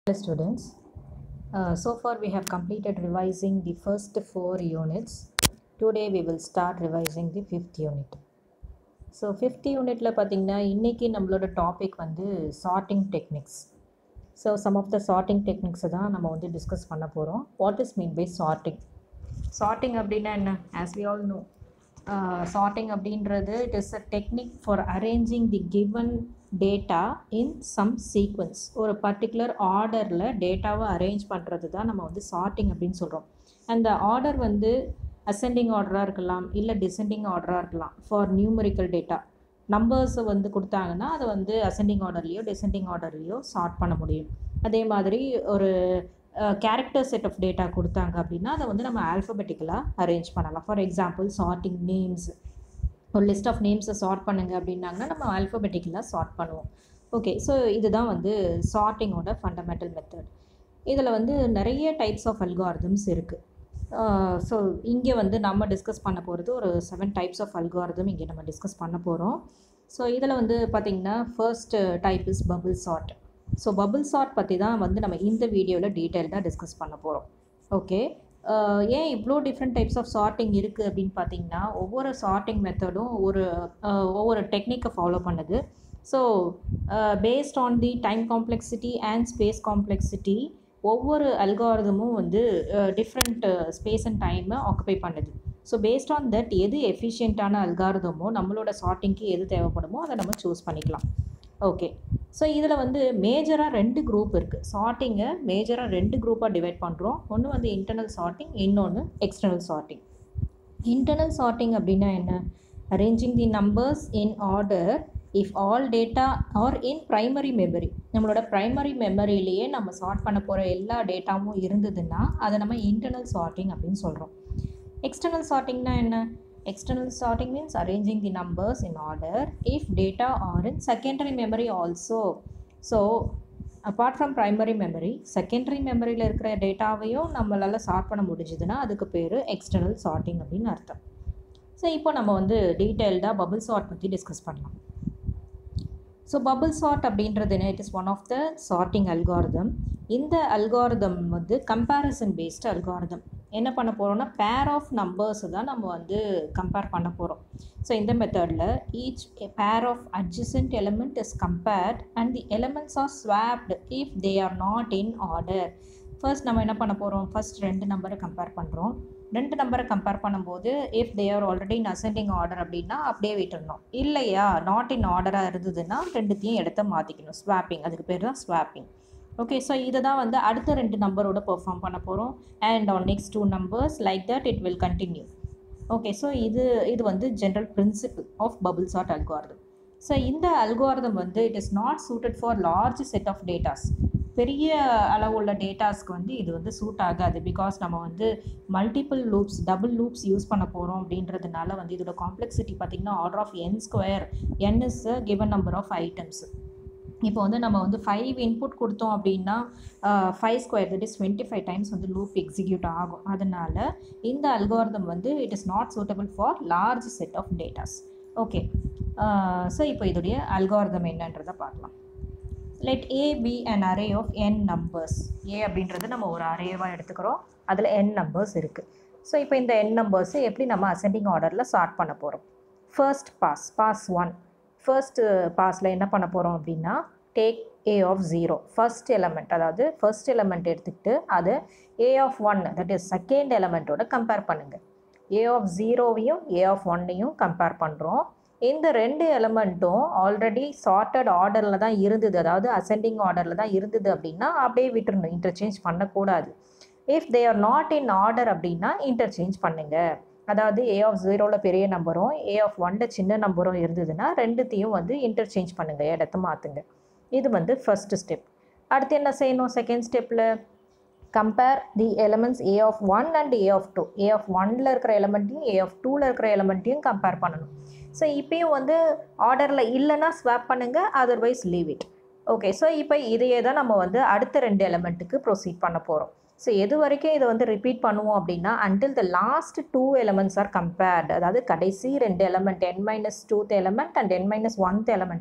Hello students, uh, so far we have completed revising the first four units. Today we will start revising the fifth unit. So fifth யூனிட்டில் பார்த்தீங்கன்னா இன்றைக்கி நம்மளோட topic வந்து sorting techniques so some of the sorting டெக்னிக்ஸை தான் நம்ம வந்து discuss பண்ண போகிறோம் what is mean by sorting sorting அப்படின்னா என்ன as we all know sorting அப்படின்றது it is a technique for arranging the given data in some sequence ஒரு பர்டிகுலர் ஆர்டரில் டேட்டாவை அரேஞ்ச் பண்ணுறது தான் நம்ம வந்து சார்ட்டிங் அப்படின்னு சொல்கிறோம் அந்த ஆர்டர் வந்து அசெண்டிங் ஆர்டராக இருக்கலாம் இல்லை டிசெண்டிங் ஆர்டராக இருக்கலாம் ஃபார் நியூமரிக்கல் டேட்டா நம்பர்ஸை வந்து கொடுத்தாங்கன்னா அதை வந்து அசெண்டிங் ஆர்டர்லேயோ டிசெண்டிங் ஆர்டர்லேயோ சார்ட் பண்ண முடியும் அதே மாதிரி ஒரு கேரக்டர் செட் ஆஃப் டேட்டா கொடுத்தாங்க அப்படின்னா அதை வந்து நம்ம ஆல்ஃபபெட்டிக்கலாக அரேஞ்ச் பண்ணலாம் ஃபார் எக்ஸாம்பிள் சார்ட்டிங் நேம்ஸ் ஒரு லிஸ்ட் ஆஃப் நேம்ஸை சார்ட் பண்ணுங்க அப்படின்னாங்கன்னா நம்ம ஆல்ஃபபெட்டிக்கலாக சார்ட் பண்ணுவோம் ஓகே ஸோ இதுதான் வந்து சார்ட்டிங்கோட ஃபண்டமெண்டல் மெத்தட் இதில் வந்து நிறைய டைப்ஸ் ஆஃப் அல்காரிதம்ஸ் இருக்குது ஸோ இங்கே வந்து நம்ம டிஸ்கஸ் பண்ண போகிறது ஒரு செவன் டைப்ஸ் ஆஃப் அல்காரிதம் இங்கே நம்ம டிஸ்கஸ் பண்ண போகிறோம் ஸோ இதில் வந்து பார்த்திங்கன்னா first type is bubble sort so bubble sort பற்றி தான் வந்து நம்ம இந்த வீடியோவில் டீட்டெயில்டாக டிஸ்கஸ் பண்ண போகிறோம் ஓகே ஏன் இவ்வளோ டிஃப்ரெண்ட் டைப்ஸ் ஆஃப் சார்ட்டிங் இருக்குது அப்படின்னு பார்த்தீங்கன்னா ஒவ்வொரு சார்ட்டிங் மெத்தடும் ஒரு ஒவ்வொரு டெக்னிக்கை ஃபாலோ பண்ணுது so based on the time complexity and space complexity ஒவ்வொரு அல்காரதமும் வந்து டிஃப்ரெண்ட் ஸ்பேஸ் அண்ட் டைமை ஆக்குபை பண்ணுது ஸோ பேஸ்ட் ஆன் தட் எது எஃபிஷியண்ட்டான அல்காரதமோ நம்மளோட சார்ட்டிங்க்கு எது தேவைப்படுமோ அதை நம்ம சூஸ் பண்ணிக்கலாம் ஓகே ஸோ இதில் வந்து மேஜராக ரெண்டு குரூப் இருக்குது சார்ட்டிங்கை மேஜராக ரெண்டு குரூப்பாக டிவைட் பண்ணுறோம் ஒன்று வந்து இன்டர்னல் சார்ட்டிங் இன்னொன்று எக்ஸ்டர்னல் சார்ட்டிங் இன்டர்னல் சார்ட்டிங் அப்படின்னா என்ன arranging the numbers in order if all data are in primary memory நம்மளோட ப்ரைமரி மெமரியிலேயே நம்ம சார்ட் பண்ண போகிற எல்லா டேட்டாவும் இருந்ததுன்னா அதை நம்ம இன்டர்னல் சார்ட்டிங் அப்படின்னு சொல்கிறோம் எக்ஸ்டர்னல் சார்ட்டிங்னா என்ன external sorting means arranging the numbers in order if data are in secondary memory also so apart from primary memory secondary memoryயில் இருக்கிற டேட்டாவையும் நம்மளால் சார்ட் பண்ண முடிஞ்சுதுன்னா அதுக்கு பேர் எக்ஸ்டர்னல் சார்ட்டிங் அப்படின்னு அர்த்தம் ஸோ இப்போ நம்ம வந்து டீட்டெயில்டாக பபுள் சார்ட் பற்றி டிஸ்கஸ் பண்ணலாம் ஸோ பபுள் சார்ட் அப்படின்றது என்ன it is one of the sorting algorithm இந்த அல்காரிதம் வந்து கம்பேரிசன் பேஸ்டு அல்காரிதம் என்ன பண்ண போகிறோம்னா பேர் ஆஃப் நம்பர்ஸை தான் நம்ம வந்து கம்பேர் பண்ண போகிறோம் ஸோ இந்த மெத்தடில் each pair of adjacent element is compared and the elements are swapped if they are not in order first நம்ம என்ன பண்ண போகிறோம் ஃபர்ஸ்ட் ரெண்டு நம்பரை கம்பேர் பண்ணுறோம் ரெண்டு நம்பரை கம்பேர் பண்ணும்போது if they are already in ascending order அப்படின்னா அப்படியே விட்டுடணும் இல்லையா நாட் இன் ஆர்டராக இருந்ததுன்னா ரெண்டுத்தையும் இடத்த மாற்றிக்கணும் ஸ்வாப்பிங் அதுக்கு பேர் தான் ஸ்வாப்பிங் ஓகே ஸோ இதை தான் வந்து அடுத்த ரெண்டு நம்பரோட பெர்ஃபார்ம் பண்ண போகிறோம் and on next two numbers like that it will continue okay so இது இது வந்து general principle of bubble sort algorithm so இந்த அல்காரதம் வந்து it is not suited for large set of datas பெரிய அளவுள்ள டேட்டாஸ்க்கு வந்து இது வந்து சூட் ஆகாது பிகாஸ் நம்ம வந்து multiple loops double loops use பண்ண போகிறோம் அப்படின்றதுனால வந்து இதோட காம்ப்ளெக்சிட்டி பார்த்திங்கன்னா order of N square N is given number of items இப்போ வந்து நம்ம வந்து ஃபைவ் இன்புட் கொடுத்தோம் அப்படின்னா five square that is twenty five times வந்து லூப் எக்ஸிக்யூட் ஆகும் அதனால் இந்த அல்காரதம் வந்து it is not suitable for large set of datas okay so இப்போ இதோடைய அல்காரதம் என்னன்றதை பார்க்கலாம் let A be an array of N numbers A அப்படின்றது நம்ம ஒரு அரேவாக எடுத்துக்கிறோம் அதில் என் நம்பர்ஸ் இருக்குது ஸோ இப்போ இந்த என் நம்பர்ஸை எப்படி நம்ம அசெண்டிங் ஆர்டரில் சார்ட் பண்ண போகிறோம் first pass pass one first பாஸில் என்ன பண்ண போகிறோம் அப்படின்னா take A of zero first element அதாவது ஃபர்ஸ்ட் எலமெண்ட் எடுத்துக்கிட்டு அது A of one that is second எலமெண்ட்டோட கம்பேர் பண்ணுங்கள் ஏ ஆஃப் ஜீரோவையும் ஏ ஆஃப் ஒன்னையும் கம்பேர் பண்ணுறோம் இந்த ரெண்டு எலமெண்ட்டும் ஆல்ரெடி சார்ட்டட் ஆர்டரில் தான் இருந்தது அதாவது அசெண்டிங் ஆர்டரில் தான் இருந்தது அப்படின்னா அப்படியே விட்டுருணும் இன்டர்சேஞ்ச் பண்ணக்கூடாது if they are not in order அப்படின்னா இன்டர்சேஞ்ச் பண்ணுங்கள் அதாவது ஏ ஆஃப் ஜீரோவில் பெரிய நம்பரும் ஏ ஆஃப் ஒன்ல சின்ன நம்பரும் இருந்ததுன்னா ரெண்டுத்தையும் வந்து இன்டர்சேஞ்ச் பண்ணுங்கள் இடத்த மாற்றுங்க இது வந்து ஃபஸ்ட்டு ஸ்டெப் அடுத்து என்ன செய்யணும் செகண்ட் ஸ்டெப்பில் compare the elements A of one and A of two A of ஒனில் இருக்கிற எலமெண்ட்டையும் ஏ ஆஃப் டூவில் இருக்கிற எலமெண்ட்டையும் கம்பேர் பண்ணணும் ஸோ இப்போயும் வந்து ஆர்டரில் இல்லைன்னா ஸ்வாப் பண்ணுங்கள் otherwise leave it okay so இப்போ இதையே தான் நம்ம வந்து அடுத்த ரெண்டு எலமெண்ட்டுக்கு ப்ரொசீட் பண்ண போகிறோம் ஸோ எது வரைக்கும் இதை வந்து ரிப்பீட் பண்ணுவோம் அப்படின்னா until the last two elements are compared அதாவது கடைசி ரெண்டு element N minus twoth element and N minus oneth element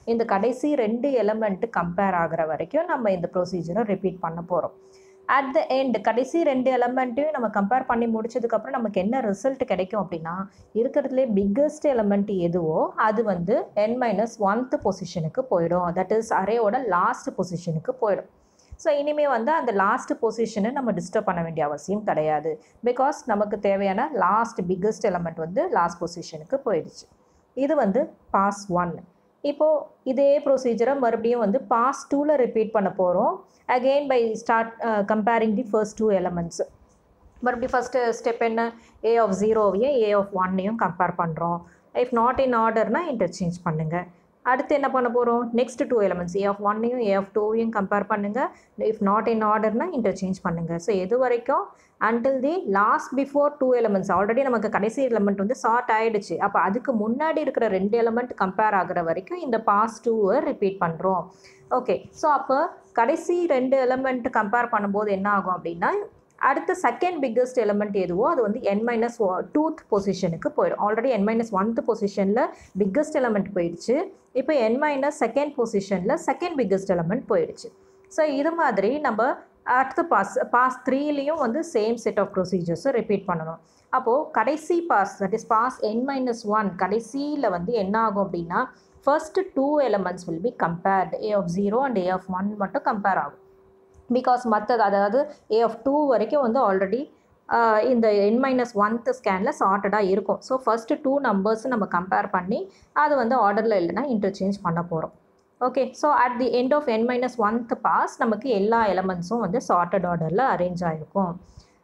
இந்த கடைசி ரெண்டு எலமெண்ட்டு கம்பேர் ஆகிற வரைக்கும் நம்ம இந்த ப்ரொசீஜரை ரிப்பீட் பண்ண போகிறோம் அட் த எண்ட் கடைசி ரெண்டு எலமெண்ட்டையும் நம்ம கம்பேர் பண்ணி முடிச்சதுக்கப்புறம் நமக்கு என்ன ரிசல்ட் கிடைக்கும் அப்படின்னா இருக்கிறதுலே பிக்கஸ்ட் எலமெண்ட் எதுவோ அது வந்து என் மைனஸ் ஒன்த் பொசிஷனுக்கு போயிடும் தட் இஸ் அரேயோட லாஸ்ட் பொசிஷனுக்கு போயிடும் ஸோ இனிமேல் வந்து அந்த லாஸ்ட் பொசிஷனை நம்ம டிஸ்டர்ப் பண்ண வேண்டிய அவசியம் கிடையாது பிகாஸ் நமக்கு தேவையான லாஸ்ட் பிக்கஸ்ட் எலமெண்ட் வந்து லாஸ்ட் பொசிஷனுக்கு போயிடுச்சு இது வந்து பாஸ் ஒன் இப்போது இதே ப்ரொசீஜரை மறுபடியும் வந்து பாஸ் டூவில் ரிப்பீட் பண்ண போகிறோம் again by start comparing the first two elements மறுபடியும் ஃபஸ்ட்டு ஸ்டெப் என்ன ஏ ஆஃப் ஜீரோவையும் ஏ ஆஃப் ஒன்னையும் கம்பேர் பண்ணுறோம் இஃப் நாட் இன் ஆர்டர்னால் இன்டர்சேஞ்ச் பண்ணுங்கள் அடுத்து என்ன பண்ண போகிறோம் next two elements A of ஒன்னையும் ஏ ஆஃப் டூவையும் கம்பேர் பண்ணுங்கள் இஃப் நாட் இன் ஆர்டர்னால் இன்டர்சேஞ்ச் பண்ணுங்கள் ஸோ எது வரைக்கும் until the last before two elements already நமக்கு கடைசி எலமெண்ட் வந்து ஷார்ட் ஆகிடுச்சு அப்போ அதுக்கு முன்னாடி இருக்கிற ரெண்டு எலமெண்ட் கம்பேர் ஆகிற வரைக்கும் இந்த பாஸ் டூவை ரிப்பீட் பண்ணுறோம் ஓகே ஸோ அப்போ கடைசி ரெண்டு எலமெண்ட் கம்பேர் பண்ணும்போது என்ன ஆகும் அப்படின்னா அடுத்த செகண்ட் பிக்கஸ்ட் எலமெண்ட் எதுவோ அது வந்து என் மைனஸ் டூத் பொசிஷனுக்கு போயிடும் ஆல்ரெடி என் மைனஸ் ஒன்த் பொசிஷனில் பிக்கஸ்ட் எலமெண்ட் போயிடுச்சு இப்போ என் மைனஸ் செகண்ட் பொசிஷனில் செகண்ட் பிக்கஸ்ட் எலமெண்ட் போயிடுச்சு ஸோ இது மாதிரி நம்ம அடுத்த பாஸ் பாஸ் த்ரீலேயும் வந்து சேம் செட் ஆஃப் ப்ரொசீஜர்ஸை ரிப்பீட் பண்ணணும் அப்போது கடைசி pass that is pass n minus one கடைசியில் வந்து என்ன ஆகும் அப்படின்னா first two elements will be compared A of zero and A of one மட்டும் கம்பேர் ஆகும் பிகாஸ் மற்றது அதாவது ஏ ஆஃப் டூ வரைக்கும் வந்து ஆல்ரெடி இந்த என் மைனஸ் ஒன்த் ஸ்கேனில் சார்ட்டடாக இருக்கும் ஸோ ஃபஸ்ட்டு டூ நம்பர்ஸ் நம்ம கம்பேர் பண்ணி அது வந்து ஆர்டரில் இல்லைன்னா இன்டர்சேஞ்ச் பண்ண போகிறோம் okay so at the end of n minus oneth pass நமக்கு எல்லா எலமெண்ட்ஸும் வந்து சார்ட்டட் ஆர்டரில் அரேஞ்ச் ஆகிருக்கும்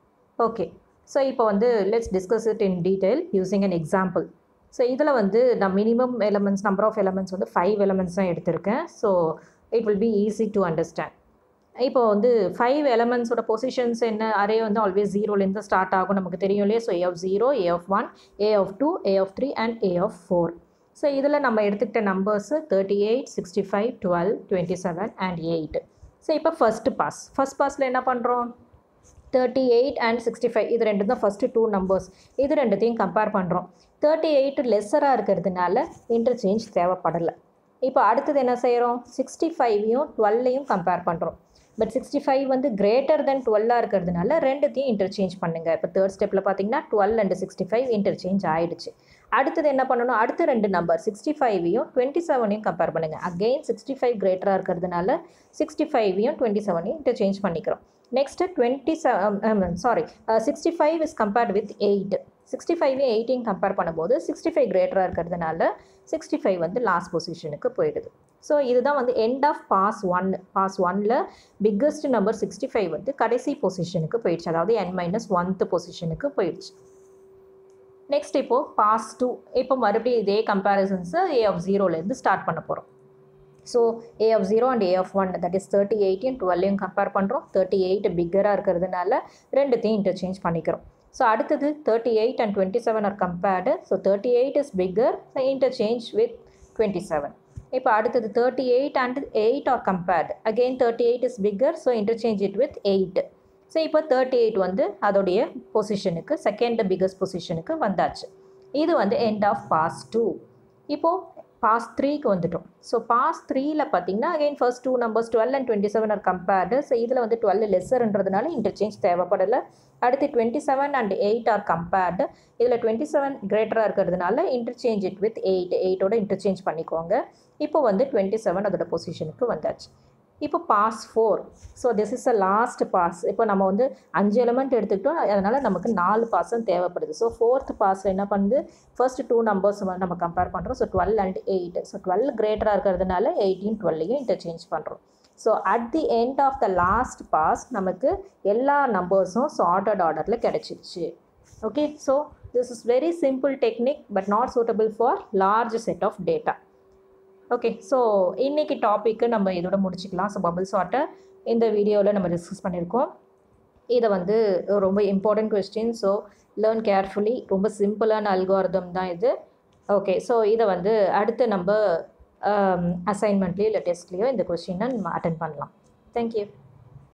ஓகே ஸோ இப்போ வந்து let's discuss it in detail using an example so இதில் வந்து நான் minimum elements number of elements வந்து ஃபைவ் எலமெண்ட்ஸ் தான் எடுத்திருக்கேன் so it will be easy to understand இப்போ வந்து ஃபைவ் எலமெண்ட்ஸோட பொசிஷன்ஸ் என்ன அரே வந்து ஆல்வேஸ் ஜீரோலேருந்து ஸ்டார்ட் ஆகும் நமக்கு தெரியும் இல்லையா so A of zero A of one A of two A of three and A of four so இதில் நம்ம எடுத்துக்கிட்ட numbers thirty eight sixty five twelve twenty seven and eight so இப்போ first pass first பாஸில் என்ன பண்ணுறோம் thirty eight and sixty five இது ரெண்டு தான் ஃபஸ்ட்டு டூ நம்பர்ஸ் இது ரெண்டுத்தையும் கம்பேர் பண்ணுறோம் தேர்ட்டி எயிட் லெஸ்ஸராக இருக்கிறதுனால இன்டர்சேஞ்ச் தேவைப்படலை இப்போ அடுத்தது என்ன செய்கிறோம் சிக்ஸ்டி ஃபைவையும் டுவெல்லையும் கம்பேர் பண்ணுறோம் பட் சிக்ஸ்டி ஃபைவ் வந்து கிரேட்டர் தென் டுவெல்லாக இருக்கிறதுனால ரெண்டுத்தையும் இன்டர்சேஞ்ச் பண்ணுங்கள் இப்போ தேர்ட் ஸ்டெப்பில் பார்த்தீங்கன்னா twelve and sixty five interchange ஆகிடுச்சு அடுத்தது என்ன பண்ணணும் அடுத்த ரெண்டு நம்பர் சிக்ஸ்டி ஃபைவையும் டுவெண்ட்டி செவனையும் கம்பேர் பண்ணுங்கள் அகெயின் சிக்ஸ்டி ஃபைவ் கிரேட்டராக இருக்கிறதுனால சிக்ஸ்டி ஃபைவையும் டுவெண்ட்டி செவனையும் இன்டர்சேஞ்ச் பண்ணிக்கிறோம் next twenty seven sorry sixty five is compared with eight sixty ஃபைவையும் எயிட்டையும் கம்பேர் பண்ணும்போது சிக்ஸ்டி ஃபைவ் கிரேட்டராக இருக்கிறதுனால சிக்ஸ்டி ஃபைவ் வந்து லாஸ்ட் பொசிஷனுக்கு போயிடுது ஸோ இதுதான் வந்து end of pass one pass ஒனில் பிக்கஸ்ட் நம்பர் சிக்ஸ்டி ஃபைவ் வந்து கடைசி பொசிஷனுக்கு போயிடுச்சு அதாவது என் மைனஸ் ஒன்த் பொசிஷனுக்கு போயிடுச்சு நெக்ஸ்ட் இப்போது பாஸ் டூ இப்போ மறுபடியும் இதே கம்பேரிசன்ஸை ஏ ஆஃப் ஜீரோலேருந்து ஸ்டார்ட் பண்ண போகிறோம் so A of zero and A of one that is thirty எயிட்டையும் டுவெல்லையும் கம்பேர் பண்ணுறோம் தேர்ட்டி எயிட் பிக்கராக இருக்கிறதுனால ரெண்டுத்தையும் இன்டர்சேஞ்ச் பண்ணிக்கிறோம் ஸோ அடுத்தது thirty eight and twenty seven are compared so thirty eight is bigger interchange with twenty seven இப்போ அடுத்தது thirty eight and eight are compared again thirty eight is bigger so interchange it with eight so இப்போ thirty eight வந்து அதோடைய பொசிஷனுக்கு second biggest பொசிஷனுக்கு வந்தாச்சு இது வந்து எண்ட் ஆஃப் பாஸ் டூ இப்போது பாஸ் த்ரீக்கு வந்துட்டோம் ஸோ பாஸ் த்ரீயில் பார்த்தீங்கன்னா again first two numbers twelve and twenty seven are compared so இதில் வந்து டுவெல் லெஸ்ஸர்ன்றதுனால இன்டர்சேஞ்ச் தேவைப்படலை அடுத்து twenty seven and eight are compared இதில் டுவெண்ட்டி செவன் கிரேட்டராக இருக்கிறதுனால இன்டர்சேஞ்ச் இட் வித் எயிட் எயிட்டோட இன்டர்சேஞ்ச் பண்ணிக்கோங்க இப்போ வந்து டுவெண்ட்டி செவன் அதோட பொசிஷனுக்கு வந்தாச்சு இப்போ pass four so this is a last pass இப்போ நம்ம வந்து அஞ்சு எலமெண்ட் எடுத்துக்கிட்டோம் அதனால் நமக்கு நாலு பாஸும் தேவைப்படுது ஸோ ஃபோர்த் பாஸில் என்ன பண்ணுது ஃபர்ஸ்ட் டூ நம்பர்ஸ் நம்ம கம்பேர் பண்ணுறோம் so twelve and eight so twelve கிரேட்டராக இருக்கிறதுனால எயிட்டீன் டுவெல்லையும் இன்டர்சேஞ்ச் பண்ணுறோம் so at the end of the last pass நமக்கு எல்லா நம்பர்ஸும் சார்ட்டட் ஆர்டரில் கிடச்சிருச்சு okay so this is very simple technique but not suitable for large set of data okay so இன்றைக்கி டாப்பிக்கு நம்ம இதோட முடிச்சுக்கலாம் ஸோ பபிள் சார்ட்டை இந்த வீடியோவில் நம்ம டிஸ்கஸ் பண்ணியிருக்கோம் இதை வந்து ரொம்ப important question so learn carefully ரொம்ப சிம்பிளான அல்காரதம் தான் இது ஓகே ஸோ இதை வந்து அடுத்து நம்ம அசைன்மெண்ட்லேயோ இல்லை டெஸ்ட்லேயோ இந்த கொஸ்டினை நம்ம அட்டன் பண்ணலாம் தேங்க்யூ